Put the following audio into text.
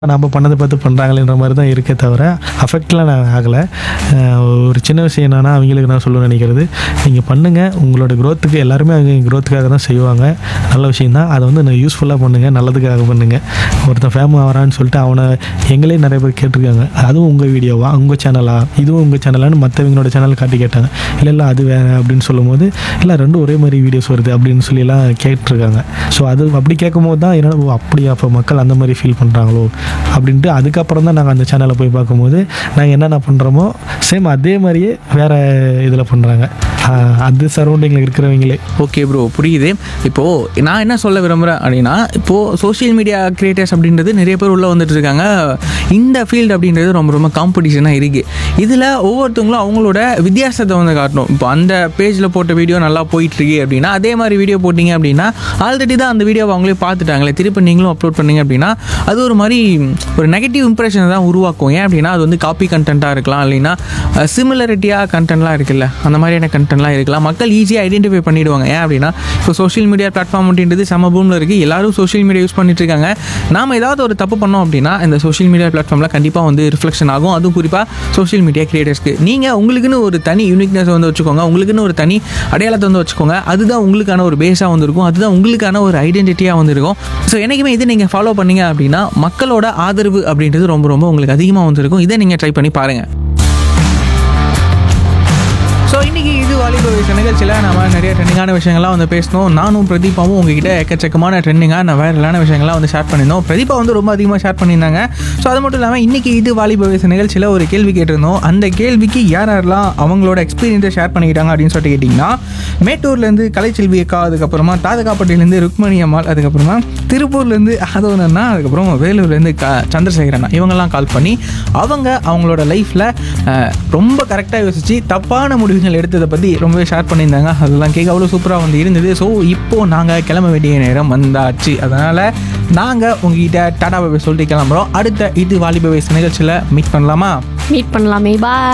நம்ம பண்ணதை பார்த்து பண்ணுறாங்களேன்ற மாதிரி தான் இருக்கே தவிர அஃபெக்ட்லாம் நான் ஆகலை ஒரு சின்ன விஷயம் என்னென்னா அவங்களுக்கு நான் சொல்ல நினைக்கிறது நீங்கள் பண்ணுங்கள் உங்களோட growth-க்கு எல்லாருமே அவங்க growth-க்காக தான் செய்வாங்க நல்ல விஷயம் தான் அதை வந்து யூஸ்ஃபுல்லாக பண்ணுங்கள் நல்லதுக்காக பண்ணுங்கள் ஒருத்தன் ஃபேம் ஆகிறான்னு சொல்லிட்டு அவனை எங்களே நிறைய பேர் கேட்டிருக்காங்க அதுவும் உங்கள் வீடியோவா உங்கள் சேனலா இதுவும் உங்கள் சேனலான்னு மற்றவங்களோட சேனல் காட்டி கேட்டாங்க இல்லை இல்லை அது வேறு அப்படின்னு சொல்லும்போது இல்லை ரெண்டும் ஒரே மாதிரி வீடியோஸ் வருது அப்படின்னு சொல்லி எல்லாம் கேட்டிருக்காங்க ஸோ அது அப்படி கேட்கும்போது தான் என்னடா ஓ அப்படியா அப்போ மக்கள் அந்த மாதிரி ஃபீல் பண்ணுறாங்களோ அப்படின்ட்டு அதுக்கப்புறம் தான் நாங்கள் அந்த சேனலை போய் பார்க்கும்போது நாங்கள் என்னென்ன பண்ணுறோமோ சேம் அதே மாதிரியே வேறு இதில் பண்ணுறாங்க அது சரௌண்டிங்கில் இருக்கிறவங்களே ஓகே ப்ரோ புரியுது இப்போது நான் என்ன சொல்ல விரும்புகிறேன் அப்படின்னா இப்போது சோஷியல் மீடியா கிரியேட்டர்ஸ் அப்படின்றது நிறைய பேர் உள்ளே வந்துட்டு இருக்காங்க இந்த ஃபீல்டு அப்படின்றது ரொம்ப ரொம்ப காம்படிஷனாக இருக்குது இதில் ஒவ்வொருத்தவங்களும் அவங்களோட வித்தியாசத்தை வந்து காட்டணும் இப்போ அந்த பேஜில் போட்ட வீடியோ நல்லா போயிட்டுருக்கு அப்படின்னா அதே மாதிரி வீடியோ போட்டிங்க அப்படின்னா ஆல்ரெடி தான் அந்த வீடியோவை அவங்களே பார்த்துட்டாங்களே திருப்பி நீங்களும் அப்லோட் பண்ணீங்க அப்படின்னா அது ஒரு மாதிரி ஒரு நெகட்டிவ் இம்ப்ரெஷனை தான் உருவாக்கும் ஏன் அப்படின்னா அது வந்து காப்பி கண்டென்ட்டாக இருக்கலாம் இல்லைன்னா சிமிலரிட்டியாக கண்டென்ட்லாம் இருக்குல்ல அந்த மாதிரியான கண்டென்ட்லாம் இருக்கலாம் மக்கள் ஈஸியாக ஐடென்டிஃபை பண்ணிடுவாங்க ஏன் அப்படின்னா இப்போ சோஷியல் மீடியா பிளாட்ஃபார்ம் அப்படின்றது செம பூமில் இருக்குது எல்லாரும் சோஷியல் மீடியா யூஸ் பண்ணிட்டு இருக்காங்க நாம ஏதாவது ஒரு தப்பு பண்ணோம் அப்படின்னா இந்த சோஷியல் மீடியா பிளாட்ஃபார்மில் கண்டிப்பாக வந்து ரிஃப்ளெக்ஷன் ஆகும் அதுவும் குறிப்பாக சோஷியல் மீடியா கிரியேட்டர்ஸ்க்கு நீங்கள் உங்களுக்குன்னு ஒரு தனி யூனிக்னஸ் வந்து வச்சுக்கோங்க உங்களுக்குன்னு ஒரு தனி அடையாளத்தை வந்து வச்சுக்கோங்க அதுதான் உங்களுக்கான ஒரு பேஸாக வந்திருக்கும் அதுதான் உங்களுக்கான ஒரு ஐடென்டிட்டியாக வந்திருக்கும் ஸோ என்றைக்குமே இதை நீங்கள் ஃபாலோ பண்ணீங்க அப்படின்னா மக்களோட ஆதரவு அப்படின்றது ரொம்ப ரொம்ப உங்களுக்கு அதிகமாக வந்திருக்கும் இதை நீங்கள் ட்ரை பண்ணி பாருங்கள் ஸோ இன்றைக்கி இது வாலிப வயசு நிகழ்ச்சியில் நம்ம நிறைய ட்ரெண்டிங்கான விஷயங்கள்லாம் வந்து பேசணும் நானும் பிரதீபாவும் உங்ககிட்ட எக்கச்சக்கமான ட்ரெண்டிங்காக நான் வைரலான விஷயங்கள்லாம் வந்து ஷேர் பண்ணியிருந்தோம் பிரதீபா வந்து ரொம்ப அதிகமாக ஷேர் பண்ணியிருந்தாங்க ஸோ அது மட்டும் இல்லாமல் இன்றைக்கி இது வாலிப வயசு நிகழ்ச்சியில் ஒரு கேள்வி கேட்டிருந்தோம் அந்த கேள்விக்கு யார் யாரெல்லாம் அவங்களோட எக்ஸ்பீரியன்ஸை ஷேர் பண்ணிக்கிட்டாங்க அப்படின்னு சொல்லிட்டு கேட்டிங்கன்னா மேட்டூர்லேருந்து கலைச்செல்வி அக்கா அதுக்கப்புறமா தாதகாப்பட்டியிலேருந்து ருக்மணி அம்மாள் அதுக்கப்புறமா திருப்பூர்லேருந்து ஆதவனண்ணா அதுக்கப்புறம் வேலூர்லேருந்து க சந்திரசேகர் அண்ணா இவங்கெல்லாம் கால் பண்ணி அவங்க அவங்களோட லைஃப்பில் ரொம்ப கரெக்டாக யோசிச்சு தப்பான முடிவுகள் எடுத்ததை பற்றி ரொம்பவே ஷேர் பண்ணியிருந்தாங்க அதெல்லாம் கேட்க அவ்வளோ சூப்பராக வந்து இருந்தது ஸோ இப்போது நாங்கள் கிளம்ப வேண்டிய நேரம் வந்தாச்சு அதனால் நாங்கள் உங்ககிட்ட டாடா பாய் சொல்லிட்டு கிளம்புறோம் அடுத்த இது வாலிப வயசு நிகழ்ச்சியில் மீட் பண்ணலாமா மீட் பண்ணலாமே பாய்